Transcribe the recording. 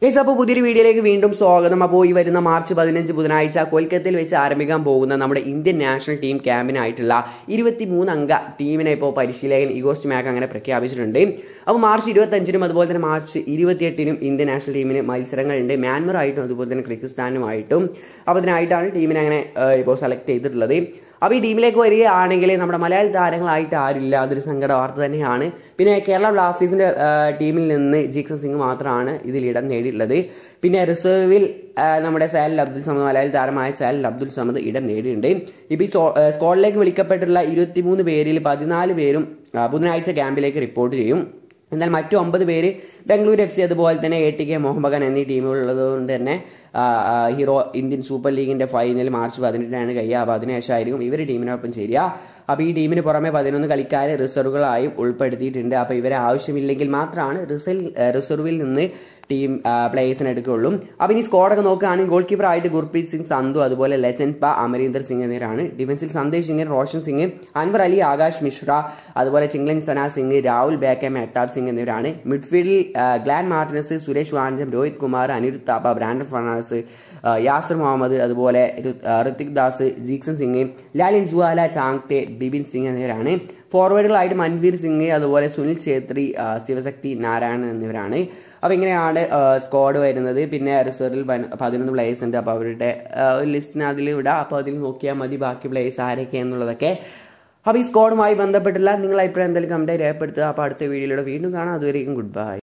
guys അപ്പോൾ പുതിയൊരു വീഡിയോയിലേക്ക് വീണ്ടും സ്വാഗതം അപ്പോൾ ഈ വരുന്ന മാർച്ച് പതിനഞ്ച് ബുധനാഴ്ച കൊൽക്കത്തയിൽ വെച്ച് ആരംഭിക്കാൻ പോകുന്ന നമ്മുടെ ഇന്ത്യൻ നാഷണൽ ടീം ക്യാമ്പിനായിട്ടുള്ള ഇരുപത്തി മൂന്ന് അംഗ ടീമിനെ ഇപ്പോൾ പരിശീലകൻ ഇഗോസ്റ്റ് മാക്ക് അങ്ങനെ പ്രഖ്യാപിച്ചിട്ടുണ്ട് അപ്പോൾ മാർച്ച് ഇരുപത്തഞ്ചിനും അതുപോലെ തന്നെ മാർച്ച് ഇരുപത്തിയെട്ടിനും ഇന്ത്യൻ നാഷണൽ ടീമിന് മത്സരങ്ങളുണ്ട് മ്യാൻമറായിട്ടും അതുപോലെ തന്നെ കിർഗിസ്ഥാനുമായിട്ടും അപ്പോൾ അതിനായിട്ടാണ് ടീമിനെ അങ്ങനെ ഏഹ്, ഇപ്പോൾ സെലക്ട് ചെയ്തിട്ടുള്ളത് അപ്പോൾ ഈ ടീമിലേക്ക് വരികയാണെങ്കിൽ നമ്മുടെ മലയാളി താരങ്ങളായിട്ട് ആരില്ല അതൊരു സങ്കട വാർത്ത തന്നെയാണ് പിന്നെ കേരള ബ്ലാസ്റ്റേഴ്സിൻ്റെ ടീമിൽ നിന്ന് ജീക്സൺ സിംഗ് മാത്രമാണ് ഇതിൽ ഇടം നേടിയിട്ടുള്ളത് പിന്നെ റിസർവിൽ ആ, നമ്മുടെ സാലിൽ അബ്ദുൽ സമദ് മലയാളി താരമായ സാലിൽ അബ്ദുൽ സമദ് ഇടം നേടിയിട്ടുണ്ട് ഇപ്പോൾ ഈ സോ- ആ, സ്ക്വാഡിലേക്ക് വിളിക്കപ്പെട്ടിട്ടുള്ള ഇരുപത്തിമൂന്ന് പേരിൽ പതിനാല് പേരും ആ, ബുധനാഴ്ച ക്യാമ്പിലേക്ക് റിപ്പോർട്ട് ചെയ്യും എന്നാൽ മറ്റു ഒമ്പത് പേര് ബാംഗ്ലൂർ എഫ് സി അതുപോലെ തന്നെ A T K Mohun Bagan എന്നീ ടീമുകളുള്ളത് കൊണ്ട് തന്നെ ആ, ആ, ഹീറോ ഇന്ത്യൻ സൂപ്പർ ലീഗിന്റെ ഫൈനൽ മാർച്ച് പതിനെട്ടിനാണ് കഴിയുക അപ്പോൾ അതിനുശേഷമായിരിക്കും ഇവർ ടീമിനൊപ്പം ചേരുക അപ്പോൾ ഈ ടീമിന് പുറമെ പതിനൊന്ന് കളിക്കാരെ റിസർവുകളായും ഉൾപ്പെടുത്തിയിട്ടുണ്ട് അപ്പോൾ ഇവരെ ആവശ്യമില്ലെങ്കിൽ മാത്രമാണ് റിസൽ റിസർവിൽ നിന്ന് ടീം പ്ലേയേഴ്സിനെ എടുക്കുകയുള്ളൂ അപ്പോൾ ഇനി സ്കോഡൊക്കെ നോക്കുകയാണെങ്കിൽ ഗോൾ കീപ്പർ ആയിട്ട് ഗുർപ്രീത് സിംഗ് സന്ധു അതുപോലെ ലെജൻഡ് പ അമരീന്ദർ സിംഗ് എന്നിവരാണ് ഡിഫൻസിൽ സന്ദേശ് സിംഗ് റോഷൻ സിംഗ് അൻവർ അലി ആകാശ് മിശ്ര അതുപോലെ ചിങ്ലൻ സന സിംഗ് രാഹുൽ ബേക്കെ മെഹ്താബ് സിംഗ് എന്നിവരാണ് മിഡ്ഫീൽഡിൽ ആ, ഗ്ലാൻ മാർട്ടിനസ് സുരേഷ് വാഞ്ചം രോഹിത് കുമാർ അനിരുദ്ധ് താപ്പ ബ്രാൻഡൻ ഫെർണാണ്ടസ് ആ, യാസിർ മുഹമ്മദ് അതുപോലെ ഋ- ആ, ഋത്തിക് ദാസ് ജീക്സൺ സിംഗ് ലാലിൻ ജുവാല ചാങ്തെ ബിപിൻ സിംഗ് എന്നിവരാണ് ഫോർവേഡുകളായിട്ട് മൻവീർ സിംഗ് അതുപോലെ സുനിൽ ഛേത്രി ആ, ശിവശക്തി നാരായണൻ എന്നിവരാണ് അപ്പോൾ ഇങ്ങനെയാണ് സ്ക്വാഡ് വരുന്നത് പിന്നെ റിസർവിൽ പതിനൊന്ന് പ്ലേയേഴ്സ് ഉണ്ട് അപ്പോൾ അവരുടെ ആ, ഒരു ലിസ്റ്റിന് അതിൽ വിടാം അപ്പോൾ അതിൽ നോക്കിയാൽ മതി ബാക്കി പ്ലേയേഴ്സ് ആരൊക്കെ എന്നുള്ളതൊക്കെ അപ്പോൾ ഈ സ്ക്വാഡുമായി ബന്ധപ്പെട്ടുള്ള നിങ്ങളുടെ അഭിപ്രായം എന്തായാലും കമൻറ്റായി രേഖപ്പെടുത്തുക അപ്പോൾ അടുത്ത വീഡിയോയിലൂടെ വീണ്ടും കാണാം അതുവരെയും ഗുഡ് ബൈ